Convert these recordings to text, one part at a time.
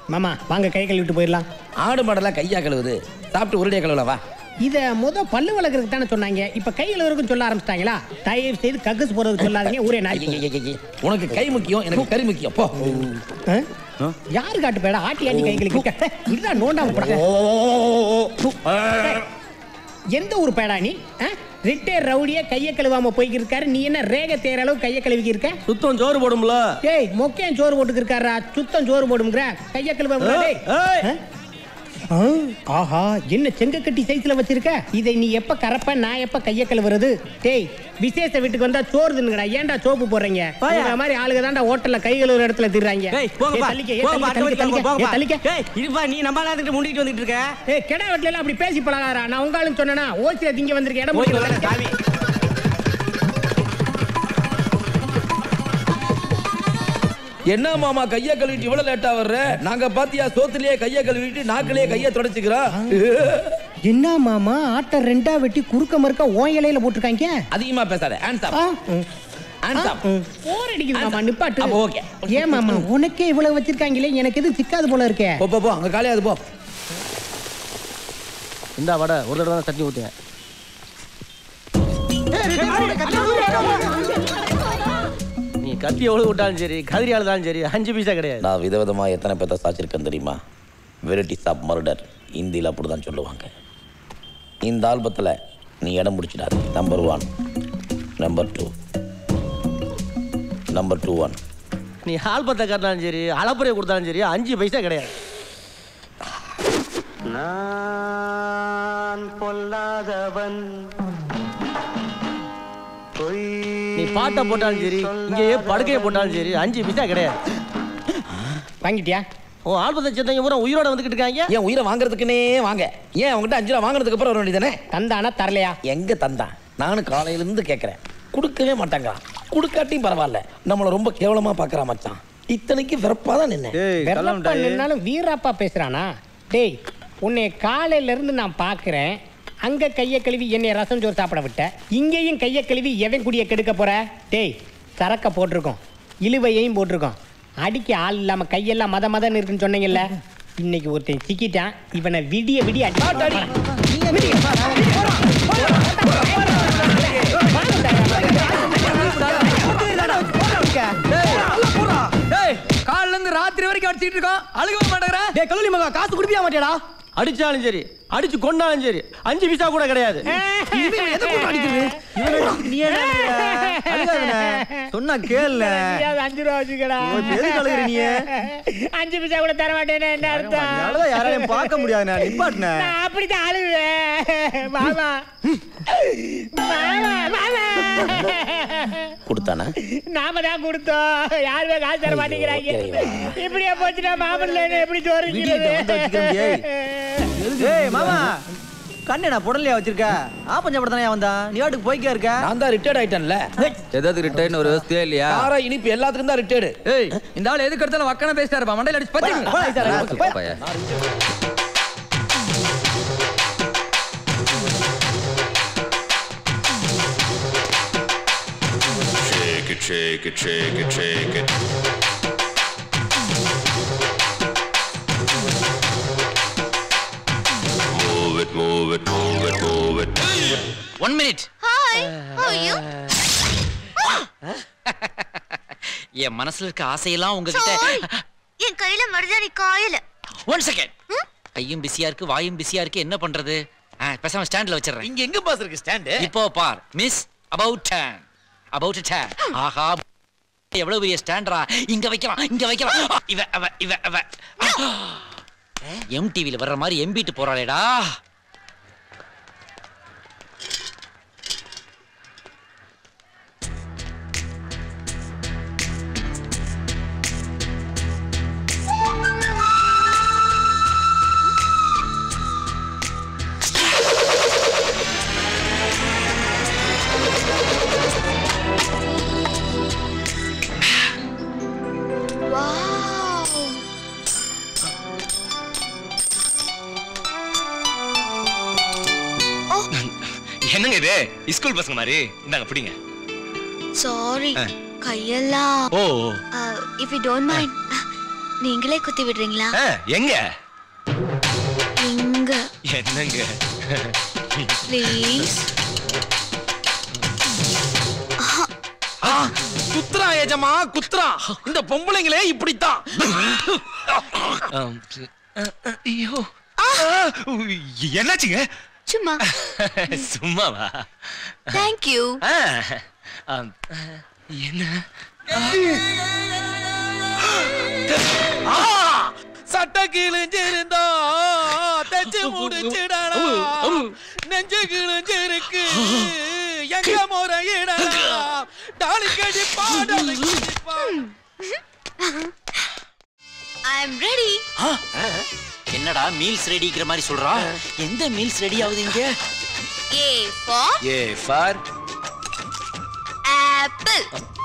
மாமா வாங்க கை கழுவிட்டு போயிடலாம் ஆடு மாடெல்லாம் கையா கழுவுது சாப்பிட்டு உருடைய கழுவலாம் வா இத முத பல்லு வளர்க்கறதுக்கு தானே சொன்னாங்க இப்ப கை கழுவுறதுக்கும் சொல்ல ஆரம்பிச்சிட்டாங்களா தயவு செய்து கக்கஸ் போறது சொல்லாதீங்க ஊரே நாய் ஐய, ஐய, ஐய, ஐய. உனக்கு கை முக்கியம் எனக்கு கறி முக்கியம் போ ஆ? யாரு காட்டு பேடா ஆட்டி ஆட்டி கை கழுவிக்க இதுதான் நோண்டாம போட எந்த ஊர் பேடா நீ ரிட்டையர் ரவுடியா கையை கழுவாம போய்க்கு இருக்காரு நீ என்ன ரேக தேர அளவு கையை கழுவிக்கு இருக்க சுத்தம் சோறு போடும்ல டேய் மொக்கையன் சோறு போட்டுக்கு இருக்காரா சுத்தம் சோறு போடுங்கிற கையை கழுவ டேய் ஏய். ஆ? ஆ, ஆஹா என்ன செங்க கட்டி சைஸ்ல வச்சிருக்க இதை நீ எப்ப கறப்ப நான் எப்ப கைய கழுவுறது டேய் விசேஷ வீட்டுக்கு வந்தா சோறு தின்னுங்கடா ஏன்டா சோப்பு போடுறீங்க வாயா. உங்க மாதிரி ஆளுங்க தான்டா ஹோட்டல்ல கை கழுவுற இடத்துல திர்றாங்க ஏய் போங்கப்பா ஏய், தள்ளிக்க, ஏய், போங்கப்பா தள்ளிக்க, அட்டை தள்ளிக்க, போங்கப்பா ஏய், தள்ளிக்க. ஏய் இருப்பா நீ நம்ம நேரத்துக்கு முண்டிட்டு வந்துட்டு இருக்க ஏய் கெடா வெட்டில எல்லாம் அப்படி பேசி பழகாரா நான் உங்க ஆளுன்னு சொன்னேனா ஓசில திங்க வந்திருக்க இடம் போய் பிடிக்கல. வரேன் சாமி என்ன மாமா கைய கழுவிட்டு இவ்வளவு லேட்டா வர்ற நாங்க பாத்தியா சோத்துலயே கைய கழுவிட்டு நாக்கிலேயே கைய தொடச்சுக்கிறோம் என்ன மாமா ஆட்டை ரெண்டா வெட்டி குறுக்க மறுக்க ஓன் இலையில போட்டிருக்காங்க அதிகமா பேசாத ஆன்சர் ஆ, ம். ஆன்சர் போர் அடிக்குது மாமா நிப்பாட்டு அப்ப okay. ஏன் மாமா உனக்கே இவ்வளவு வச்சிருக்காங்களே எனக்கு எதுவும் சிக்காது போல இருக்கே போ போ போ அங்க காலியாது போ இந்தா வடை ஒரு தடவை தான் சட்னி ஊத்துங்க நீ கத்தி எவ்வளவு விட்டாலும் சரி கதிரி ஆளுதாலும் சரி அஞ்சு பைசா கிடையாது நான் விதவிதமா எத்தனை பேர்த்த சாச்சிருக்கேன் தெரியுமா வெரைட்டிஸ் ஆஃப் மர்டர் ஹிந்தியில் அப்படிதான் சொல்லுவாங்க இந்த ஆல்பத்தில் நீ இடம் முடிச்சிடாது number one number two number two one நீ ஆல்பத்தை காட்டினாலும் சரி அளப்புறையை கொடுத்தாலும் சரி அஞ்சு பைசா கிடையாது நான் பொல்லாதவன் பொய் நீ பாட்டை போட்டாலும் சரி இங்கேயே படுக்கையை போட்டாலும் சரி அஞ்சு பைசா கிடையாது வாங்கிட்டியா உன் ஆல்பத்தை சேர்ந்தவங்க பூரா உயிரோட வந்துகிட்டு இருக்காங்க ஏன் உயிரை வாங்குறதுக்குன்னே வாங்க ஏன் அவங்ககிட்ட அஞ்சு ரூபா வாங்குறதுக்கு அப்புறம் வர வேண்டியதானே தந்தானா தரலையா எங்க தந்தான் நானும் காலையிலேருந்து கேட்குறேன் கொடுக்கவே மாட்டாங்கிறான் கொடுக்காட்டியும் பரவாயில்ல நம்மளை ரொம்ப கேவலமா பார்க்கறான் மச்சான் இத்தனைக்கு வெறப்பா தான் நின்னேன் வெள்ளப்பா நின்னாலும் வீராப்பா பேசுறானா டேய் உன்னை காலையில இருந்து நான் பார்க்கறேன் அங்க கைய கழுவி என்னை ரசம் சோறு சாப்பிட விட்ட இங்கேயும் கைய கழுவி எவன் குடிய கெடுக்க போற டேய் சரக்க போட்டிருக்கோம் இழுவையையும் போட்டிருக்கோம் அடிக்க ஆள் இல்லாம கையெல்லாம் மத மதன்னு இருக்குன்னு சொன்னீங்கல்ல இன்னைக்கு ஒருத்தன் சிக்கிட்டான் இவனை விடிய விடிய அடி காலைல இருந்து ராத்திரி வரைக்கும் அடிச்சிட்டு இருக்கோம் அழுக மாட்டேங்கிற டேய் கல்லூரி மகா காசு குடுப்பியா மாட்டியாடா அடிச்சாலும் சரி அடிச்சு கொண்டாலும் சரி அஞ்சு பைசா கூட கிடையாது சொன்னா கேள்ல அஞ்சு ரூபா வச்சுக்கடா இப்ப எதுக்கு அழுகுற நீ? அஞ்சு பைசா கூட தர மாட்டேன்னு என்ன அர்த்தம் யாரையும் பார்க்க முடியாது நான் நிப்பாட்டினேன் நான் அப்படித்தான் அழுவேன் மாமா மாமா மாமா கொடுத்தானா நாம தான் கொடுத்தோம் யாருமே காசு தர மாட்டேங்கிறாங்க இறைவா. இப்படியே போச்சுன்னா மாமல்ல எப்படி வீட்டுல வந்து வச்சுக்க முடியாது. ஏய் மாமா கண்ணு நான் புடலையா வச்சிருக்க ஆப்பஞ்ச படத்தானே வந்தான் நீ வாட்டுக்கு போய்க்கா இருக்க நான் தான் ரிட்டையர்ட் ஆயிட்டேன்ல ஏதாவது ரிட்டர்ன் ஒரு விவசாயம் இல்லையா காரா இனிப்பு எல்லாத்துக்கும் தான் ரிட்டையர்டு ஏய் இந்த ஆள் எதுக்கு எடுத்தாலும் வக்கன பேசிட்டாருப்பா மண்டையில அடிச்சு பத்தி பையா. Shake it, shake it, shake it, shake it. Move it, move it, move it, move it. One minute hi how are you என் மனசுல இருக்க ஆசையெல்லாம் உங்ககிட்ட Sorry. என் கையில மருதாணி காயல ஒன் செகண்ட் கையும் பிஸியா இருக்கு வாயும் பிஸியா இருக்கு என்ன பண்றது ஆ, பேசாம ஸ்டாண்ட்ல வச்சிடுறேன் இங்க எங்க பாஸ் இருக்கு ஸ்டாண்டு இப்போ பார் miss about ten about ten ஆஹா எவ்வளவு பெரிய ஸ்டாண்டரா இங்க வைக்கலாம் இங்க வைக்கலாம் ஆ, இவ அவ இவ அவ எம்டிவில வர்ற மாதிரி எம்பிட்டு போறாளேடா வாவ் என்னங்க இது ஸ்கூல் பசங்க மாதிரி இந்தாங்க பிடிங்க சாரி கையெல்லாம் ஓ இஃப் யூ டோன்ட் மைண்ட் நீங்களே குத்தி விடுறீங்களா ஆ, எங்க இங்க என்னங்க ப்ளீஸ் குத்ரா ஏஜமா குத்ரா இந்த பொம்பளைங்களே இப்படித்தான் ஆம், சரி. அ, அ, ஐயோ ஆ, உய், என்னாச்சுங்க சும்மா சும்மாவா தேங்க்யூ ஆ, ஆம், ஆ, என்ன சட்ட கிழிஞ்சிருந்தா தச்சு முடிச்சிடலாம் நெஞ்சு கிழிஞ்சிருக்கு எங்க முறையிடலாம் டாலிக்கடி பாடலுக்கு ஐ அம் ரெடி என்னடா மீல்ஸ் ரெடிக்கிற மாதிரி சொல்றா எந்த மீல்ஸ் ரெடி ஆகுது இங்க A for A for apple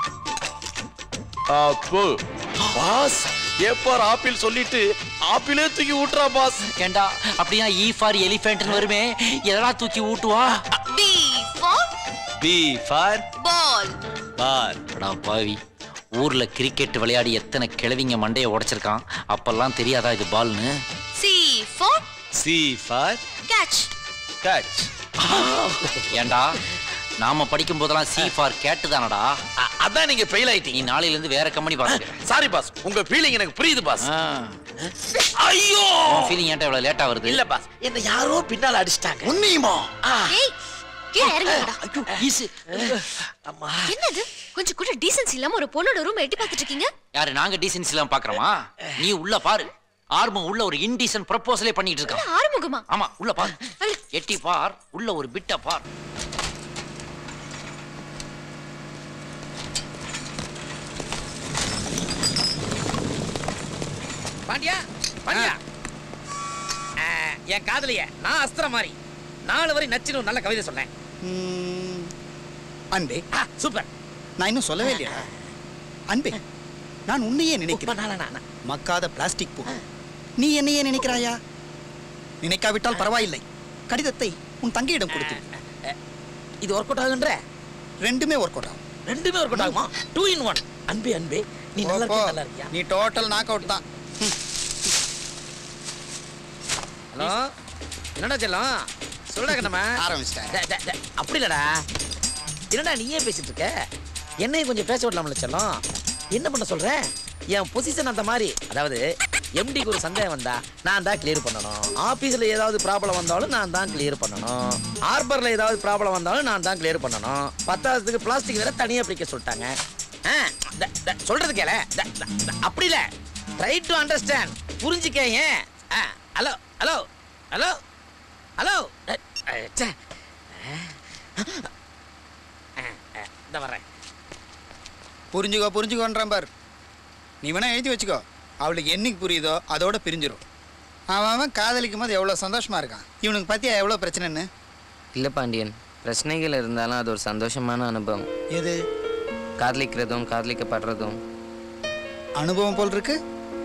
apple boss A for apple சொல்லிட்டு ஆப்பிளே தூக்கி ஊட்டுறா பாஸ் ஏண்டா அப்படியா ஈ ஃபார் எலிஃபென்ட்னு வருமே எதனா தூக்கி ஊட்டுவா B for B for ball பார் அடா பாவி ஊர்ல கிரிக்கெட் விளையாடி எத்தனை கிழவிங்க மண்டைய உடைச்சிருக்கான் அப்பெல்லாம் தெரியாதா இது பால்னு C for C for catch catch ஏண்டா நாம படிக்கும் போதெல்லாம் சி ஃபார் கேட்டு தானடா அதான் நீங்க ஃபெயில் ஆயிட்டீங்க நீ நாளையில இருந்து வேற கம்பெனி பாத்துக்க சாரி பாஸ் உங்க ஃபீலிங் எனக்கு புரியுது பாஸ் ஐயோ ஃபீலிங் ஏன்டா இவ்வளவு லேட்டா வருது இல்ல பாஸ் என்ன யாரோ பின்னால அடிச்சிட்டாங்க உன்னியுமா ஏய் கீழே இறங்குடா ஈசு என்னது கொஞ்சம் கூட டீசன்ஸ் இல்லாம ஒரு பொண்ணோட ரூம் எட்டி பார்த்துட்டு இருக்கீங்க யாரு நாங்க டீசன்ஸ் எல்லாம் பாக்குறோமா நீ உள்ள பாரு ஆர்மம் உள்ள ஒரு இன்டீசன் ப்ரப்போசலே பண்ணிட்டு இருக்கான் ஆறுமுகமா ஆமா உள்ள பாரு எட்டி பார் உள்ள ஒரு பிட்ட பார் பாண்டியா பாண்டியா ஆ, என் காதலிய நான் அஸ்திரம் மாதிரி நாலு வரை நச்சுன்னு ஒரு நல்ல கவிதை சொன்னேன் அன்பே ஆ, சூப்பர் நான் இன்னும் சொல்லவே இல்லையா அன்பே நான் உன்னையே நினைக்கிறேன் மக்காத பிளாஸ்டிக் பூ நீ என்னையே நினைக்கிறாயா நினைக்காவிட்டால் பரவாயில்லை கடிதத்தை உன் தங்கையிடம் கொடுத்து இது ஒர்க் அவுட் ஆகுன்ற ரெண்டுமே ஒர்க் அவுட் ஆகும் ரெண்டுமே ஒர்க் அவுட் ஆகுமா டூ இன் ஒன் அன்பே அன்பே நீ நல்லா இருக்கியா நல்லா இருக்கியா நீ டோட்டல் நாக் அவுட் தான் ஹலோ என்னடா செல்லம் சொல்லுடா கண்ணம்மா ஆரம்பிச்சிட்டேன் டே, டே, டே, அப்படி இல்லடா என்னடா நீயே பேசிட்டு இருக்க என்னையும் கொஞ்சம் பேச விடலாம்ல செல்லம் என்ன பண்ண சொல்ற என் பொசிஷன் அந்த மாதிரி அதாவது எம்டிக்கு ஒரு சந்தேகம் வந்தா நான் தான் கிளியர் பண்ணணும் ஆபீஸ்ல ஏதாவது ப்ராப்ளம் வந்தாலும் நான் தான் கிளியர் பண்ணணும் ஹார்பர்ல ஏதாவது ப்ராப்ளம் வந்தாலும் நான் தான் கிளியர் பண்ணணும் பத்தாவதுக்கு பிளாஸ்டிக் வேற தனியா பிடிக்க சொல்லிட்டாங்க ஆ, த- த- சொல்றது கேள த- த- த- அப்படி இல்ல ட்ரை டு அண்டர்ஸ்டாண்ட் புரிஞ்சுக்க ஏன் ஹலோ ஹலோ ஹலோ ஹலோ இந்த வர்றேன் புரிஞ்சுக்கோ புரிஞ்சுக்கோன்றான் பார் நீ வேணா எழுதி வச்சுக்கோ அவளுக்கு என்னைக்கு புரியுதோ அதோட பிரிஞ்சிரும் அவன் அவன் காதலிக்கும் போது எவ்வளோ சந்தோஷமா இருக்கான் இவனுக்கு பத்தியா எவ்வளோ பிரச்சனைன்னு இல்லை பாண்டியன் பிரச்சனைகள் இருந்தாலும் அது ஒரு சந்தோஷமான அனுபவம் எது காதலிக்கிறதும் காதலிக்கப்படுறதும் அனுபவம் போல் இருக்கு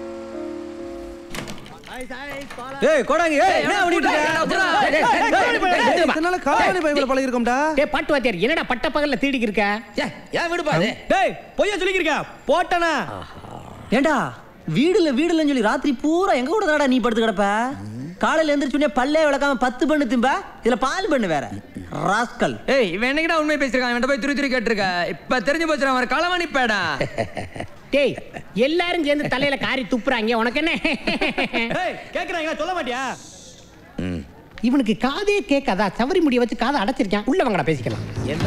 ஏய் கோடாங்க ஏய் என்ன பண்ணிட்டு இருக்க இத்தனை நாள் காலாணி பைபிள் பழகி இருக்கோம்டா டேய் பாட்டு வாத்தியார் என்னடா பட்ட பகல்ல தேடிக்கு இருக்க ஏன் விடுப்பா அது டேய் பொய்யா சொல்லிக்கிருக்க போட்டனா ஏண்டா வீடுல வீடுலன்னு சொல்லி ராத்திரி பூரா எங்க கூட தானடா நீ படுத்து கிடப்ப காலையில எந்திரிச்சுனே பல்லே விளக்காம பத்து பண்ணு திம்ப இதுல பால் பண்ணு வேற ராஸ்கல் ஏய் இவன் என்னைக்குடா உண்மை பேசிருக்கான் இவன் போய் துரு துரு கேட்டிருக்க இப்ப தெரிஞ்சு போச்சுடா அவன் களவாணி பேடா டேய் எல்லாரும் சேர்ந்து தலையில காரி துப்புறாங்க உனக்கு என்ன ஏய் கேக்குறாங்களா சொல்ல மாட்டியா இவனுக்கு காதே கேட்காதா சவரி முடிய வச்சு காதை அடைச்சிருக்கான் உள்ள வாங்கடா பேசிக்கலாம்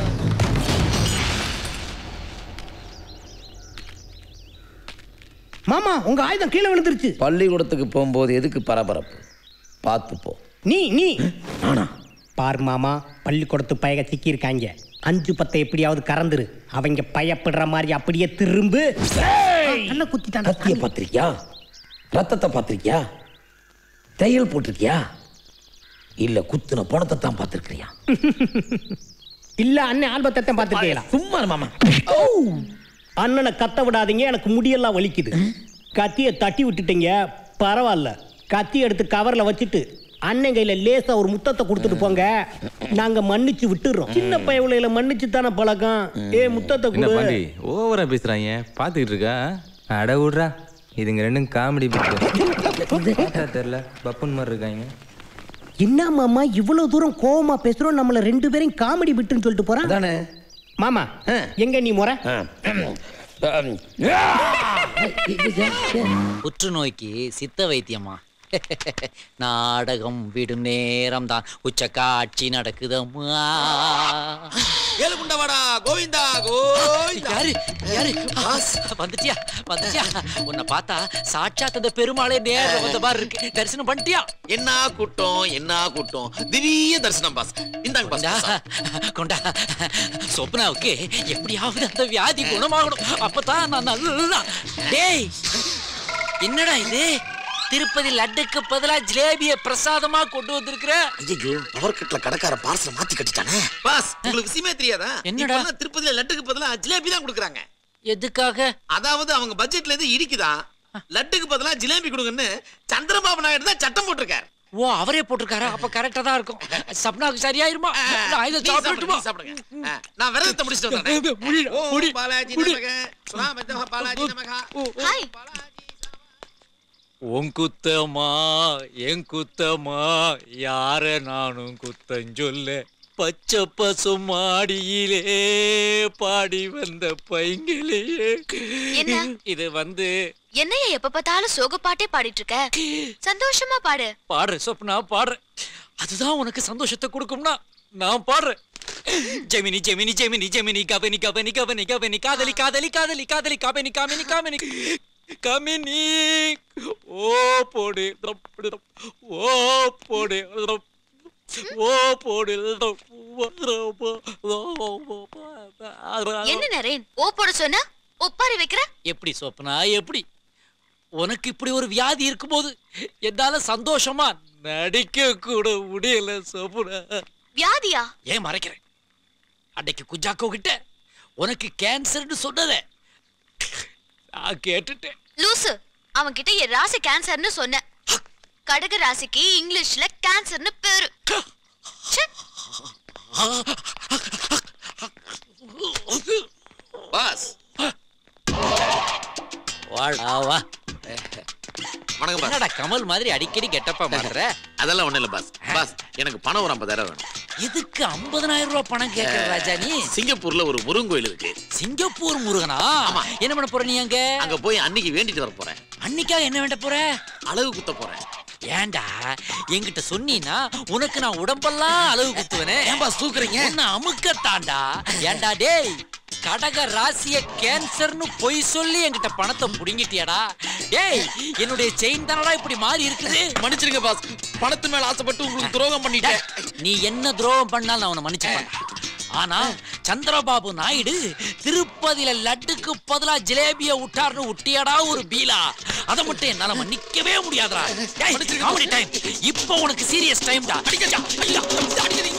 மாமா உங்க ஆயுதம் கீழே விழுந்துருச்சு பள்ளிக்கூடத்துக்கு போகும்போது எதுக்கு பரபரப்பு பார்த்து போ நீ நீ பார் மாமா பள்ளிக்கூடத்து பயக சிக்கி இருக்காங்க அஞ்சு பத்தை எப்படியாவது கறந்துரு அவங்க பயப்படுற மாதிரி அப்படியே திரும்பு கண்ணை குத்திட்டான் கத்திய பார்த்திருக்கியா ரத்தத்தை பார்த்திருக்கியா தையல் போட்டிருக்கியா இல்ல குத்துன பணத்தை தான் பார்த்திருக்கியா இல்ல அண்ணன் ஆல்பத்தை பார்த்துருக்கீங்களா சும்மா இரு மாமா அண்ணனை கத்த விடாதீங்க எனக்கு முடியெல்லாம் வலிக்குது கத்தியை தட்டி விட்டுட்டீங்க பரவாயில்ல கத்தி எடுத்து கவர்ல வச்சுட்டு அண்ணன் கையில லேசா ஒரு முத்தத்தை கொடுத்துட்டு போங்க நாங்க மன்னிச்சு விட்டுறோம் சின்ன பயவுலையில மன்னிச்சு தானே பழக்கம் ஏ முத்தத்தை என்ன கொடு பாண்டி ஓவரா பேசுறாங்க பாத்துக்கிட்டு இருக்கா அட விடுறா இதுங்க ரெண்டும் காமெடி பிட்டு தெரியல பப்புன் மாதிரி இருக்காங்க என்ன மாமா இவ்வளவு தூரம் கோவமா பேசுறோம் நம்மள ரெண்டு பேரையும் காமெடி விட்டுன்னு சொல்லிட்டு போறான் தானே மாமா எங்க நீ முறை புற்றுநோய்க்கு சித்த வைத்தியமா நாடகம் விடும் நேரம் தான் உச்ச காட்சி நடக்குதம்மா ஏழுகுண்டவாடா கோவிந்தா கோவிந்தா யாரு யாரு வந்துட்டியா வந்துட்டியா உன்னை பார்த்தா சாட்சாத் அந்த பெருமாளே நேர்ல வந்த மாதிரி இருக்கு தரிசனம் பண்ணிட்டியா என்ன கூட்டம் என்ன கூட்டம் திடீய தரிசனம் பாஸ் இந்தாங்க பாஸ் கொண்டா சொப்னாவுக்கு எப்படியாவது அந்த வியாதி குணமாகணும் அப்பதான் நான் நல்லா டேய் என்னடா இது திருப்பதி லட்டுக்கு பதிலா ஜிலேபிய பிரசாதமா கொண்டு வந்திருக்கிற ஐயோ பவர் கட்ல கடைக்கார பார்சல் மாத்தி கட்டிட்டானே பாஸ் உங்களுக்கு விஷயமே தெரியாதா என்னடா? இப்பெல்லாம் திருப்பதியில லட்டுக்கு பதிலா ஜிலேபி தான் கொடுக்குறாங்க எதுக்காக அதாவது அவங்க பட்ஜெட்ல இருந்து இடிக்குதான் லட்டுக்கு பதிலா ஜிலேபி கொடுங்கன்னு சந்திரபாபு நாயுடு தான் சட்டம் போட்டிருக்காரு ஓ அவரே போட்டிருக்காரா அப்ப கரெக்டா தான் இருக்கும் சப்னாவுக்கு சரியாயிருமா நான் இதை நீ சாப்பிட்டுமா சாப்பிடுங்க, நீ சாப்பிடுங்க. ஆ, நான் விரதத்தை முடிச்சிட்டு வந்துடுறேன் ஓம் பாலாஜி நமக சுராமஜக பாலாஜி நமக ஹாய் உன் குத்தமா என் குத்தமா யார நானும் குத்தம் சொல்ல பச்சை பசு மாடியிலே பாடி வந்த பைங்கிலேயே என்ன? இது வந்து என்னைய எப்ப பார்த்தாலும் சோக பாட்டே பாடிட்டு இருக்க சந்தோஷமா பாடு பாடுற சொப்னா பாடுற அதுதான் உனக்கு சந்தோஷத்தை கொடுக்கும்னா நான் பாடுறேன் ஜெமினி ஜெமினி ஜெமினி ஜெமினி கபனி கபனி கபனி கபனி காதலி காதலி காதலி காதலி காமினி காமினி காமினி கமினி ஓ போடு ஓ போடு ஓ போடு என்ன நரேன் ஓ போட சொன்னா ஒப்பாரி வைக்கிற எப்படி சொப்னா எப்படி உனக்கு இப்படி ஒரு வியாதி இருக்கும்போது என்னால சந்தோஷமா நடிக்க கூட முடியல சொப்னா வியாதியா ஏன் மறைக்கிறேன் அன்னைக்கு குஜாக்கோ கிட்ட உனக்கு கேன்சர்னு சொன்னதே நான் கேட்டுட்டேன் லூசு அவன் கிட்ட என் ராசி கேன்சர்னு சொன்ன கடக ராசிக்கு இங்கிலீஷ்ல கேன்சர்னு பேரு ச்சே. பாஸ் வாடா வா வணக்கம் பாஸ் என்னடா கமல் மாதிரி அடிக்கடி கெட்டப்பா மாறுற அதெல்லாம் ஒண்ணும் இல்ல பாஸ் பாஸ் எனக்கு பணம் ஒரு ஐம்பதாயிரம் வேணும் எதுக்கு 50000 ரூபாய் பணம் கேட்கற ராஜா நீ சிங்கப்பூர்ல ஒரு முருகன் கோயில் இருக்கு சிங்கப்பூர் முருகனா என்ன பண்ண போற நீ அங்க அங்க போய் அன்னைக்கு வேண்டிட்டு வர போறேன் அன்னைக்கா என்ன வேண்ட போற அழகு குத்த போறேன் ஏன்டா என்கிட்ட சொன்னீனா உனக்கு நான் உடம்பெல்லாம் அளவு குத்துவனே ஏன்பா தூக்குறீங்க உன்னை அமுக்கத்தாண்டா ஏன்டா டேய் கடக ராசிய கேன்சர்னு பொய் சொல்லி என்கிட்ட பணத்தை புடுங்கிட்டியாடா டேய் என்னுடைய செயின் தானடா இப்படி மாறி இருக்குது மன்னிச்சிருங்க பாஸ் பணத்து மேல ஆசைப்பட்டு உங்களுக்கு துரோகம் பண்ணிட்டேன் நீ என்ன துரோகம் பண்ணாலும் நான் உன்னை மன்னிச்சுப்பேன் ஆனா சந்திரபாபு நாயுடு திருப்பதியில லட்டுக்கு பதிலா ஜிலேபிய விட்டார்னு விட்டியாடா ஒரு பீலா அதை மட்டும் என்னால மன்னிக்கவே முடியாதுடா டேய், comedy time. இப்போ உனக்கு சீரியஸ் டைம்டா அடிக்கடா